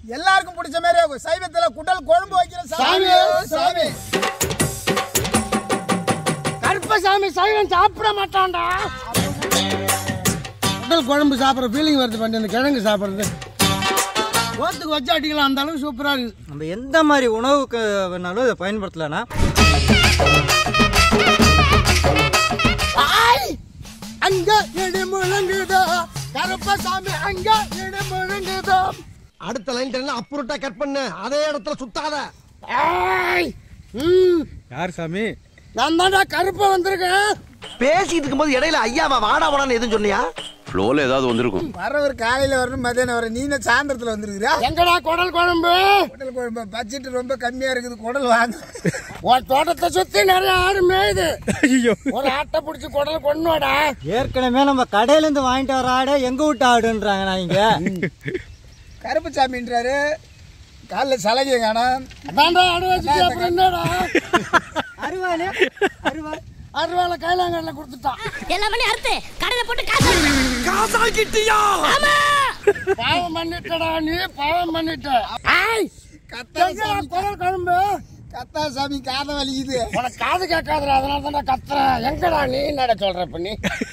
எல்லாருக்கும் பிடிச்ச மாதிரி சைவத்துல குடல் குழம்பு வைக்கிற சாமி சாமி கருப்பசாமி சைவம் சாப்பிட மாட்டான்டா குடல் குழம்பு சாப்பிட்ற ஃபீலிங் வருது பண்ணி அந்த கிழங்கு சாப்பிட்றது ஓத்துக்கு வச்சு அடிக்கலாம் அந்த அளவுக்கு சூப்பராக இருக்குது நம்ம எந்த மாதிரி உணவுக்கு வேணாலும் இதை பயன்படுத்தலைன்னா அங்க இடி முழங்குதோ கருப்பசாமி அங்க இடி முழங்குதோ அடுத்த லைன் அப்புறட்டா கட் பண்ணு அதே இடத்துல சுத்தாத ஏய் ம் யார் சாமி நான் தான்டா கருப்பா வந்திருக்கேன் பேசிட்டு இருக்கும்போது இடையில ஐயாவா வாடா வாடான்னு எதுவும் சொன்னியா ஃப்ளோவில் ஏதாவது வந்திருக்கும் வரவர் காலையில வரணும் மதியானம் வர நீ என்ன சாயந்தரத்துல வந்துருக்குறா எங்கடா குடல் குழம்பு குடல் குழம்பு பட்ஜெட் ரொம்ப கம்மியா இருக்குது குடல் வாங்க உன் தோட்டத்தை சுத்தி நிறைய ஆடு மேயுது ஐயோ ஒரு ஆட்டை பிடிச்சி குடல் கொண்டுவாடா ஏற்கனவே நம்ம கடையிலேருந்து வாங்கிட்டு வர ஆடை எங்க விட்டு ஆடுன்றாங்க நான் இங்க கருப்பு சாமின்றாரு காலைல சலகை காணோம் அதான்டா ஆடு வச்சுட்டு அப்புறம் என்னடா அருவாளே அருவாள் அறுவாலை கைலாங்கல்ல கொடுத்துட்டான் எல்லாம் பண்ணி அறுத்து கடையில போட்டு காசு பாவம் பண்ணிட்டடா நீ பாவம் பண்ணிட்ட ஏய், கத்தா எங்கடா சாமி குடல் குழம்பு கத்தா சாமி காதை வலிக்குது உனக்கு காது கேட்காதுடா அதனால தான்டா கத்துறேன் எங்கடா நீ என்னடா சொல்ற பண்ணி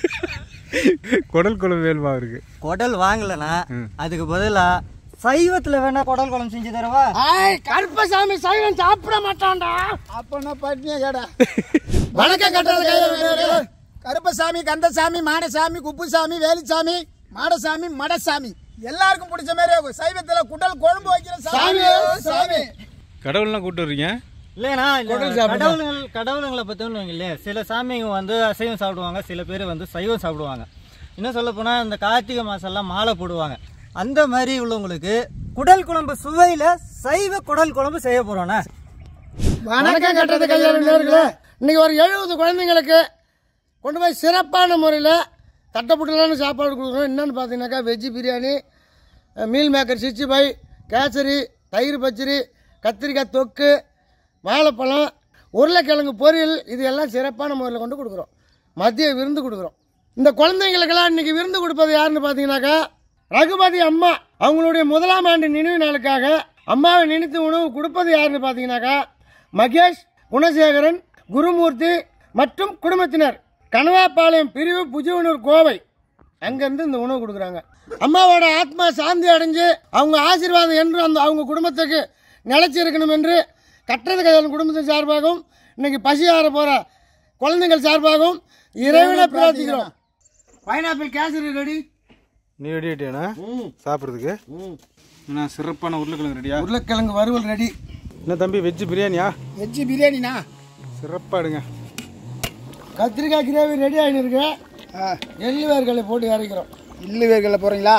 குடல் குழம்பு வேல்வா இருக்கு குடல் வாங்கலனா அதுக்கு பதிலா சைவத்துல வேணா குடல் குழம்பு செஞ்சு தரவா ஏய் கருப்பசாமி சைவம் சாப்பிட மாட்டான்டா அப்ப நான் பட்னியா கேடா வணக்கம் கட்டுறது கையில கருப்பசாமி கந்தசாமி மாடசாமி குப்புசாமி வேலுசாமி மாடசாமி மடசாமி எல்லாருக்கும் பிடிச்ச மாதிரி சைவத்துல குடல் குழம்பு வைக்கிற சாமி சாமி கடவுள்லாம் கூப்பிட்டு வர்றீங்க இல்லைண்ணா இல்ல கடவுளுங்கள் கடவுளுங்களை பற்றி இல்லையே சில சாமிங்க வந்து அசைவம் சாப்பிடுவாங்க சில பேர் வந்து சைவம் சாப்பிடுவாங்க இன்னும் சொல்ல போனால் இந்த கார்த்திகை மாசம்லாம் மாலை போடுவாங்க அந்த மாதிரி உள்ளவங்களுக்கு குடல் குழம்பு சுவையில் சைவ குடல் குழம்பு செய்ய போகிறோண்ணா வணக்கம் கட்டுறது கையாள நேர்களே இன்னைக்கு ஒரு எழுபது குழந்தைங்களுக்கு கொண்டு போய் சிறப்பான முறையில் தட்டப்புட்டலான சாப்பாடு கொடுக்குறோம் என்னென்னு பார்த்தீங்கன்னாக்கா வெஜ்ஜு பிரியாணி அஹ், மீல் மேக்கர் சிக்ஸ்டி ஃபைவ் கேசரி தயிர் பச்சரி கத்திரிக்காய் தொக்கு வாழைப்பழம் உருளைக்கிழங்கு பொரியல் இது எல்லாம் சிறப்பான முறையில் கொண்டு கொடுக்குறோம் மதிய விருந்து கொடுக்குறோம் இந்த குழந்தைங்களுக்கெல்லாம் இன்னைக்கு விருந்து கொடுப்பது யாருன்னு பார்த்தீங்கன்னாக்கா ரகுபதி அம்மா அவங்களுடைய முதலாம் ஆண்டு நினைவு நாளுக்காக அம்மாவை நினைத்து உணவு கொடுப்பது யாருன்னு பார்த்தீங்கன்னாக்கா மகேஷ் குணசேகரன் குருமூர்த்தி மற்றும் குடும்பத்தினர் கனவாப்பாளையம் பிரிவு புஜுவனூர் கோவை அங்கேருந்து இந்த உணவு கொடுக்குறாங்க அம்மாவோட ஆத்மா சாந்தி அடைஞ்சு அவங்க ஆசீர்வாதம் என்று அந்த அவங்க குடும்பத்துக்கு நிலைச்சி இருக்கணும் என்று கட்டது கையாளன் குடும்பத்தின் சார்பாகவும் இன்னைக்கு பசி ஆற போகிற குழந்தைகள் சார்பாகவும் இறைவனை பிரார்த்திக்கிறோம் பைனாப்பிள் கேசரி ரெடி நீ ரெடி ஆயிட்டியாண்ணா சாப்பிட்றதுக்கு என்ன சிறப்பான உருளைக்கிழங்கு ரெடியா உருளைக்கிழங்கு வறுவல் ரெடி என்ன தம்பி வெஜ்ஜு பிரியாணியா வெஜ்ஜு பிரியாணினா சிறப்பாக எடுங்க கத்திரிக்காய் கிரேவி ரெடி ஆகிட்டு இருக்கு எள்ளு வேர்களை போட்டு இறக்கிறோம் இல்லு வேர்கல்ல போறீங்களா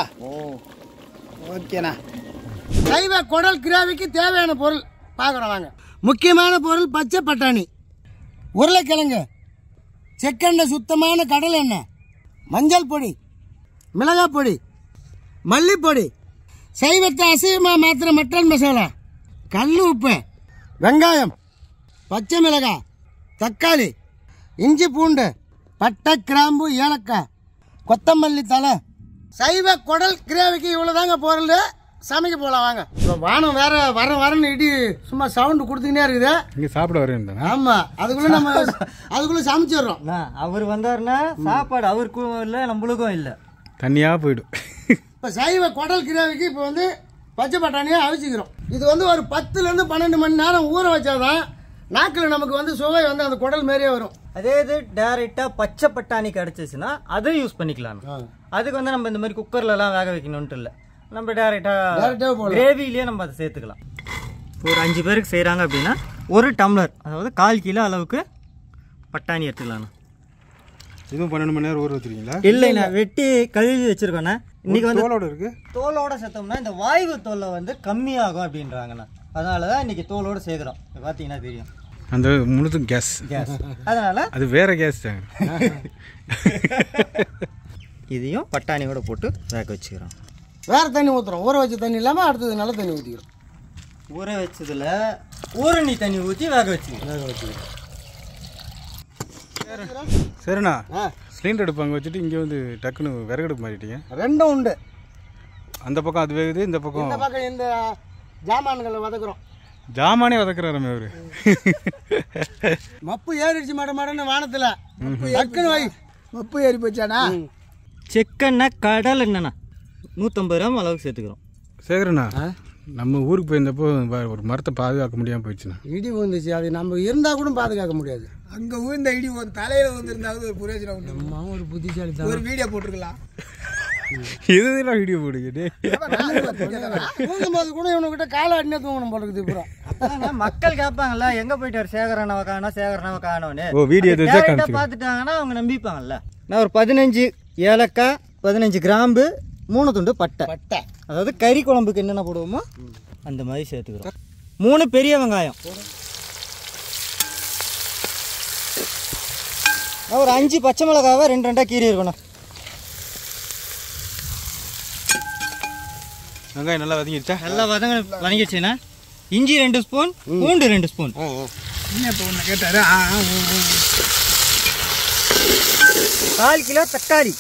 ஓகேண்ணா சைவ குடல் கிரேவிக்கு தேவையான பொருள் பார்க்குறோம் வாங்க முக்கியமான பொருள் பச்சை பட்டாணி உருளைக்கிழங்கு செக்கெண்ணெய் சுத்தமான கடல் எண்ணெய் மஞ்சள் பொடி மிளகாய் பொடி மல்லிப்பொடி சைவத்தை அசைவமாக மாத்திர மட்டன் மசாலா கல் உப்பு வெங்காயம் பச்சை மிளகாய் தக்காளி இஞ்சி பூண்டு பட்டை கிராம்பு ஏலக்காய் கொத்தமல்லி தலை சைவ குடல் கிரேவிக்கு இவ்வளோதாங்க பொருள் சமைக்க போகலாம் வாங்க இப்போ வானம் வேற வர வரன்னு இடி சும்மா சவுண்டு கொடுத்துக்கினே இருக்குது இங்கே சாப்பிட வரேன் ஆமாம் அதுக்குள்ளே நம்ம அதுக்குள்ளே சமைச்சிடுறோம் அண்ணா, அவர் வந்தாருன்னா சாப்பாடு அவருக்கும் இல்லை நம்மளுக்கும் இல்லை தண்ணியாக போயிடும் இப்போ சைவ குடல் கிரேவிக்கு இப்போ வந்து பச்சை பட்டாணியை அவிச்சிக்கிறோம் இது வந்து ஒரு பத்துலேருந்து பன்னெண்டு மணி நேரம் ஊற வச்சாதான் நாக்கில் நமக்கு வந்து சுவை வந்து அந்த குடல் மாரியே வரும் அதே இது டைரெக்டாக பச்சை பட்டாணி கிடச்சிச்சுன்னா அதை யூஸ் பண்ணிக்கலாம் அதுக்கு வந்து நம்ம இந்த மாதிரி குக்கர்லலாம் வேக வைக்கணும்ட்டு இல்லை நம்ம Direct ஆ டேரெக்டாக போடலாம். கிரேவிலேயே நம்ம அதை சேர்த்துக்கலாம் ஒரு அஞ்சு பேருக்கு செய்கிறாங்க அப்படின்னா ஒரு டம்ளர் அதாவது கால் கிலோ அளவுக்கு பட்டாணி எடுத்துக்கலாம்ண்ணா இதுவும் பன்னெண்டு மணி நேரம் ஊற வச்சிருக்கீங்களா இல்லைண்ணா வெட்டி கழுவி வச்சிருக்கோண்ணா இன்னைக்கு வந்து தோலோட இருக்கு தோலோட சேர்த்தோம்னா இந்த வாய்வு தோலை வந்து கம்மியாகும் அப்படின்றாங்கண்ணா அதனால தான் இன்னைக்கு தோலோட சேர்க்குறோம் பார்த்தீங்கன்னா தெரியும் அந்த முழுதும் கேஸ் கேஸ் அதனால அது வேற கேஸ் தாங்க இதையும் பட்டாணியோட போட்டு வேக வச்சுக்கிறோம் வேற தண்ணி ஊற்றுறோம் ஊற வச்ச தண்ணி இல்லாமல் அடுத்தது நல்ல தண்ணி ஊற்றிக்கிறோம் ஊற வச்சதுல ஊரணி தண்ணி ஊற்றி வேக வச்சுக்கிறோம் வேக வச்சுக்கிறோம் சரிண்ணா ஆ சிலிண்டர் அடுப்பு அங்கே வச்சுட்டு இங்கே வந்து டக்குன்னு விறகடுப்பு மாறிட்டீங்க ரெண்டும் உண்டு அந்த பக்கம் அது வேகுது இந்த பக்கம் இந்த பக்கம் இந்த ஜாமான்களை வதக்குறோம் ஜாமானே வதக்குறாரு அவரு மப்பு ஏறிடுச்சு மாட மாடன்னு வானத்துல டக்குன்னு வை உப்பு ஏறி போச்சானா செக்கெண்ணெய் கடல் எண்ணெய்ண்ணா நூற்றம்பது கிராம் அளவுக்கு சேர்த்துக்கிறோம் சேகரண்ணா நம்ம ஊருக்கு போயிருந்தப்போ வ- ஒரு மரத்தை பாதுகாக்க முடியாமல் போயிடுச்சுண்ணா இடி விழுந்துச்சு அது நம்ம இருந்தா கூட பாதுகாக்க முடியாது அங்க விழுந்த இடி உன் தலையில விழுந்திருந்தாவது ஒரு புரோஜனம் உண்டு அம்மா ஒரு புத்திசாலி ஒரு வீடியோ போட்டிருக்கலாம் இதுதான் வீடியோ போடுங்க டேய். தூங்கும்போது கூட இவனுக்கிட்ட காலை அடினே தூங்கணும் போல இருக்குது இப்போ அதாங்க, மக்கள் கேட்பாங்கல்ல எங்க போயிட்டாரு சேகரனவ காணோம் சேகரனவ காணோன்னு ஓ, video அது எடுத்து வச்சா direct ஆ காமிச்சிரு. பார்த்துட்டாங்கன்னா அவங்க நம்பிப்பாங்கல்ல நான் ஒரு பதினஞ்சு ஏலக்காய் பதினஞ்சு கிராம்பு மூணு துண்டு பட்டை பட்டை அதாவது கறி குழம்புக்கு என்னென்ன போடுவோமோ அந்த மாதிரி சேர்த்துக்கிறோம் மூணு பெரிய வெங்காயம் ஒரு அஞ்சு பச்சை மிளகாவை ரெண்டு ரெண்டா கீறி இருக்கணும் வெங்காயம் நல்லா வதங்கிடுச்சா நல்லா வதங்க வதங்கிடுச்சுன்னா இஞ்சி ரெண்டு ஸ்பூன் பூண்டு ரெண்டு ஸ்பூன் என்ன இப்போ ஒன்று கேட்டாரு ஆ, ஆ, ஊ, ஊ. கால் கிலோ தக்காளி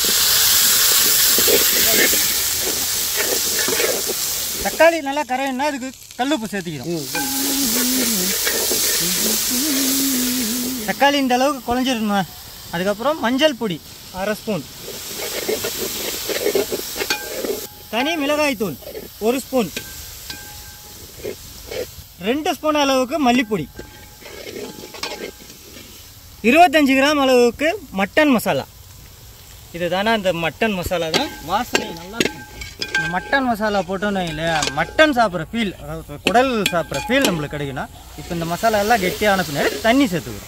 தக்காளி நல்லா கரையணும்னா அதுக்கு கல்லுப்பு சேர்த்துக்கிறோம் தக்காளி இந்த அளவுக்கு குழஞ்சிடணும் அதுக்கப்புறம் மஞ்சள் பொடி அரை ஸ்பூன் தனி மிளகாய் தூள் ஒரு ஸ்பூன் ரெண்டு ஸ்பூன் அளவுக்கு மல்லிப்பொடி இருபத்தஞ்சு கிராம் அளவுக்கு மட்டன் மசாலா இது தானே அந்த மட்டன் மசாலா தான் வாசனை நல்லா இருக்கும் இந்த மட்டன் மசாலா போட்டோன்னு வைங்களேன் மட்டன் சாப்பிட்ற ஃபீல் அதாவது குடல் சாப்பிட்ற ஃபீல் நம்மளுக்கு கிடைக்குன்னா இப்போ இந்த மசாலா எல்லாம் கெட்டியான பின்னாடி தண்ணி சேர்த்துக்கிறோம்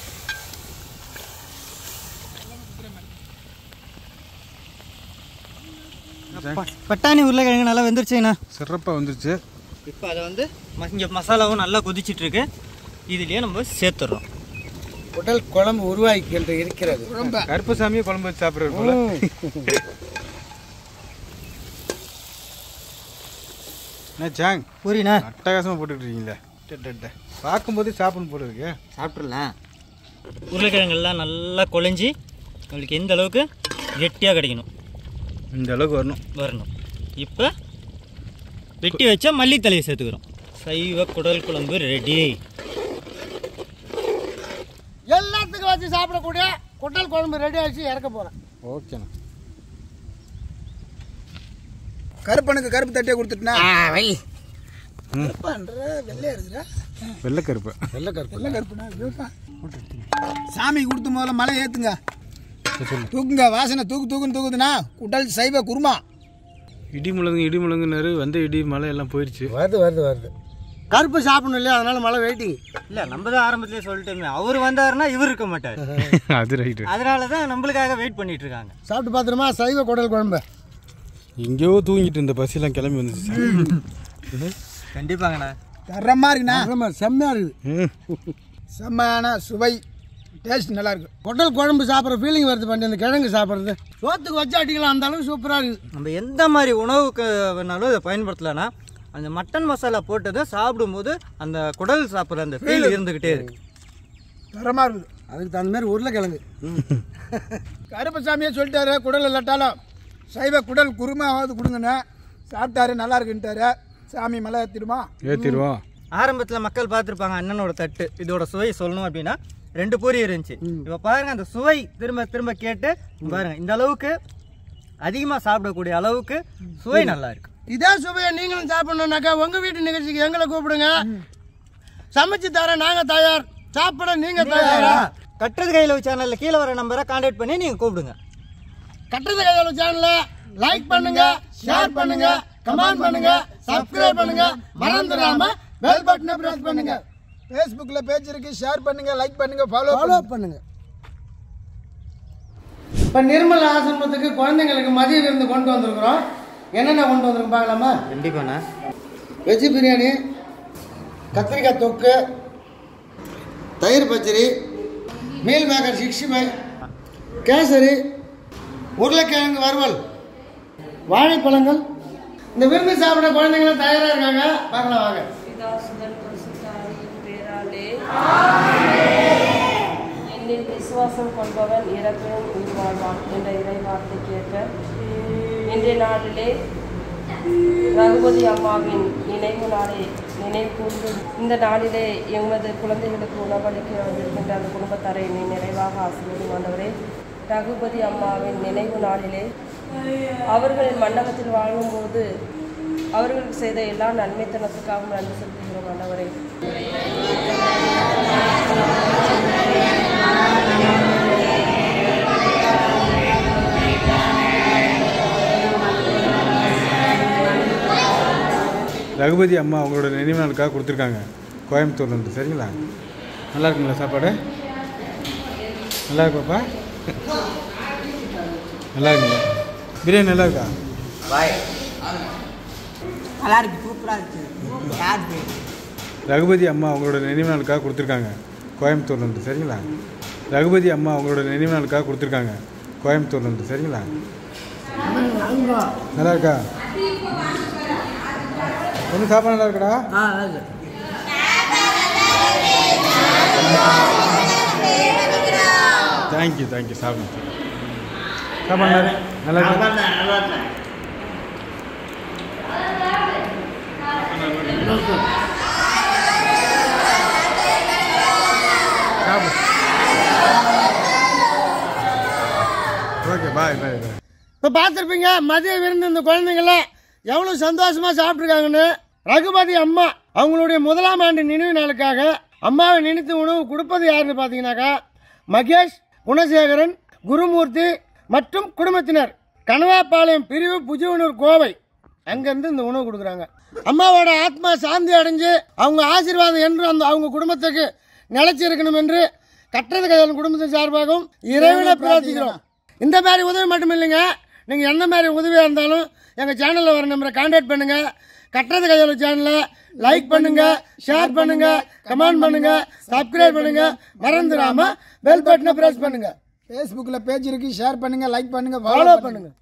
ப- பட்டாணி உருளைக்கிழங்கு நல்லா வெந்துருச்சுண்ணா சிறப்பாக வந்துருச்சு இப்போ அதை வந்து ம- இங்க மசாலாவும் நல்லா கொதிச்சிட்டு இருக்கு இதுலயே நம்ம சேர்த்துடுறோம் உடல் குழம்பு உருவாக்கின்ற இருக்கிறது கருப்பசாமியே குழம்பு வச்சு சாப்பிட்றது போல என்ன ஜாங் புரியுண்ணா அட்டகாசமாக போட்டுக்கிட்டு இருக்கீங்களே டே, டே, டே. பார்க்கும்போது சாப்பிடணும் போல இருக்கு சாப்பிட்றலாம் உருளைக்கிழங்கெல்லாம் நல்லா குழஞ்சி நம்மளுக்கு எந்த அளவுக்கு கெட்டியாக கிடைக்கணும் இந்த அளவுக்கு வரணும் வரணும் இப்போ வெட்டி வச்ச மல்லித்தலையை சேர்த்துக்கிறோம் சைவ குடல் குழம்பு ரெடி எல்லாத்துக்கும் வச்சு சாப்பிடக்கூடிய குடல் குழம்பு ரெடி ஆச்சு இறக்க போறேன் ஓகேண்ணா கருப்பனுக்கு கருப்பு தட்டியை கொடுத்துட்டுனா வை கருப்பான்ற வெள்ளையா இருக்குதா வெள்ளைக்கருப்பு வெள்ளை கருப்பு வெள்ளை கருப்புனா ஐயோப்பா. சாமி கொடுத்து முதல்ல மலை ஏத்துங்க தூக்குங்க வாசனை தூக்கு தூக்குன்னு தூக்குதுன்னா குடல் சைவ குருமா இடி முழங்கு இடி முழங்குனாரு வந்த இடி மழை எல்லாம் போயிடுச்சு வருது வருது வருது கருப்பு சாப்பிடணும் இல்லையா அதனால மழை வெயிட்டிங் இல்லை நம்ம தான் ஆரம்பத்திலே சொல்லிட்டோமே அவர் வந்தாருன்னா இவர் இருக்க மாட்டார் அது ரைட்டு அதனால தான் நம்மளுக்காக வெயிட் பண்ணிட்டு இருக்காங்க சாப்பிட்டு பார்த்துருமா சைவ குடல் குழம்பு எங்கேயோ தூங்கிட்டு இருந்த பசியெல்லாம் கிளம்பி வந்துச்சு கண்டிப்பாங்கண்ணா தரமா இருக்குண்ணா ஆமா, செம்மையா இருக்குது ம். செம்மையான சுவை டேஸ்ட் நல்லா இருக்கு குடல் குழம்பு சாப்பிட்ற ஃபீலிங் வருது பண்ணி அந்த கிழங்கு சாப்பிட்றது சோத்துக்கு வச்சு அடிக்கலாம் அந்த அளவுக்கு சூப்பராக இருக்குது நம்ம எந்த மாதிரி உணவுக்கு வேணாலும் இதை பயன்படுத்தலாம்னா அந்த மட்டன் மசாலா போட்டதை சாப்பிடும்போது அந்த குடல் சாப்பிட்ற அந்த ஃபீல் இருந்துக்கிட்டே இருக்கு தரமா இருக்குது அதுக்கு தகுந்த மாதிரி உருளைக்கிழங்கு கருப்பசாமியே சொல்லிட்டாரு குடல் இல்லாட்டாலும் சைவ குடல் குருமாவது கொடுங்கண்ணே சாப்பிட்டாரு நல்லா இருக்குன்ட்டாரு சாமி மலை ஏற்றிடுமா ஏற்றிடுவோம் ஆரம்பத்தில் மக்கள் பார்த்துருப்பாங்க அண்ணனோட தட்டு இதோட சுவை சொல்லணும் அப்படின்னா ரெண்டு பொரி இருந்துச்சு இப்போ பாருங்க அந்த சுவை திரும்ப திரும்ப கேட்டு பாருங்க இந்த அளவுக்கு அதிகமாக சாப்பிடக்கூடிய அளவுக்கு சுவை நல்லா இருக்கு இதே சுவையை நீங்களும் சாப்பிடணும்னாக்கா உங்க வீட்டு நிகழ்ச்சிக்கு எங்களை கூப்பிடுங்க சமைச்சு தர நாங்க தயார் சாப்பிட நீங்க தயாரா கட்டுறது கையில் சேனலில் கீழே வர நம்பரை கான்டாக்ட் பண்ணி நீங்கள் கூப்பிடுங்க கட்டுறது கையாளு சேனல லைக் பண்ணுங்க ஷேர் பண்ணுங்க கமெண்ட் பண்ணுங்க சப்ஸ்கிரைப் பண்ணுங்க மறந்துடாம பெல் பட்டனை பிரஸ் பண்ணுங்க ஃபேஸ்புக்கில் பேஜ் இருக்கு ஷேர் பண்ணுங்க லைக் பண்ணுங்க ஃபாலோ ஃபாலோ பண்ணுங்க இப்போ நிர்மல் ஆசிரமத்துக்கு குழந்தைங்களுக்கு மதிய விருந்து கொண்டு வந்திருக்கிறோம் என்னென்ன கொண்டு வந்திருக்கோம் பார்க்கலாமா கண்டிப்பாண்ணா வெஜ் பிரியாணி கத்திரிக்காய் தொக்கு தயிர் பச்சடி மீல் மேக்கர் சிக்ஸ்டி ஃபைவ் கேசரி உருளைக்கிழங்கு வறுவல் வாழைப்பழங்கள் இந்த விருந்து சாப்பிட குழந்தைங்களும் தயாராக இருக்காங்க பார்க்கலாம் வாங்க பிதாசுதன் பரிசுத்தாவியின் பேராலே என்னில் விசுவாசம் கொள்பவன் இறப்பினும் உயிர் வாழ்வான் என்ற இறை வார்த்தை கேட்க இன்றைய நாளிலே ரகுபதி அம்மாவின் நினைவு நாளை நினைவு கூர்ந்து இந்த நாளிலே எமது குழந்தைகளுக்கு உணவளிக்க வந்திருக்கின்ற அந்த குடும்பத்தாரை நீ நிறைவாக ஆசிரியர் ஆண்டவரே ரகுபதி அம்மாவின் நினைவு நாளிலே அவர்கள் மண்டபத்தில் வாழும்போது அவர்களுக்கு செய்த எல்லா நன்மைத்தனத்துக்காகவும் நன்றி செலுத்துகிறோம் ஆண்டவரே ரகுபதி அம்மா அவங்களோட நினைவு நாளுக்காக கொடுத்துருக்காங்க கோயம்புத்தூர்லேருந்து சரிங்களா நல்லா இருக்குங்களா சாப்பாடு நல்லா இருக்காப்பா நல்லா இருக்குங்களா பிரியாணி நல்லா இருக்கா நல்லா இருக்கு சூப்பராக இருக்கு யார் பேர் ரகுபதி அம்மா அவங்களோட நினைவு நாளுக்காக கொடுத்துருக்காங்க கோயம்புத்தூர்லேருந்து சரிங்களா ரகுபதி அம்மா அவங்களோட நினைவு நாளுக்காக கொடுத்துருக்காங்க கோயம்புத்தூர்லேருந்து சரிங்களா நல்லா இருக்கா ஒன்று சாப்பாடு நல்லா இருக்கடா ஆ நல்லா இருக்கு தேங்க்யூ தேங்க்யூ சாப்பிடுங்க சாப்பாடு நல்லா இருக்கு? நல்லா இருக்கா சாப்பிடு ஓகே பாய் பாய் பாய் இப்போ பார்த்துருப்பீங்க மதிய விருந்து இந்த குழந்தைங்கள எவ்வளோ சந்தோஷமாக சாப்பிட்ருக்காங்கன்னு ரகுபதி அம்மா அவங்களுடைய முதலாம் ஆண்டு நினைவு நாளுக்காக அம்மாவை நினைத்து உணவு கொடுப்பது யாருன்னு பார்த்தீங்கன்னாக்கா மகேஷ் குணசேகரன் குருமூர்த்தி மற்றும் குடும்பத்தினர் கனவாப்பாளையம் பிரிவு புஜுவனூர் கோவை அங்கேருந்து இந்த உணவு கொடுக்குறாங்க அம்மாவோட ஆத்மா சாந்தி அடைஞ்சு அவங்க ஆசீர்வாதம் என்று அந்த அவங்க குடும்பத்துக்கு நிலைச்சிருக்கணும் என்று கட்டது கையாளும் குடும்பத்தின் சார்பாகவும் இறைவனை பிரார்த்திக்கிறோம் இந்த மாதிரி உதவி மட்டும் இல்லைங்க நீங்கள் எந்த மாதிரி உதவியாக இருந்தாலும் எங்கள் சேனலில் வர நம்பரை கான்டாக்ட் பண்ணுங்கள் கட்டுறது கையாளு சேனலை லைக் பண்ணுங்க ஷேர் பண்ணுங்க கமெண்ட் பண்ணுங்க சப்ஸ்கிரைப் பண்ணுங்க மறந்துடாம பெல் பட்டனை பிரஸ் பண்ணுங்க ஃபேஸ்புக்கில் பேஜ் இருக்கு ஷேர் பண்ணுங்க லைக் பண்ணுங்க ஃபாலோ பண்ணுங்க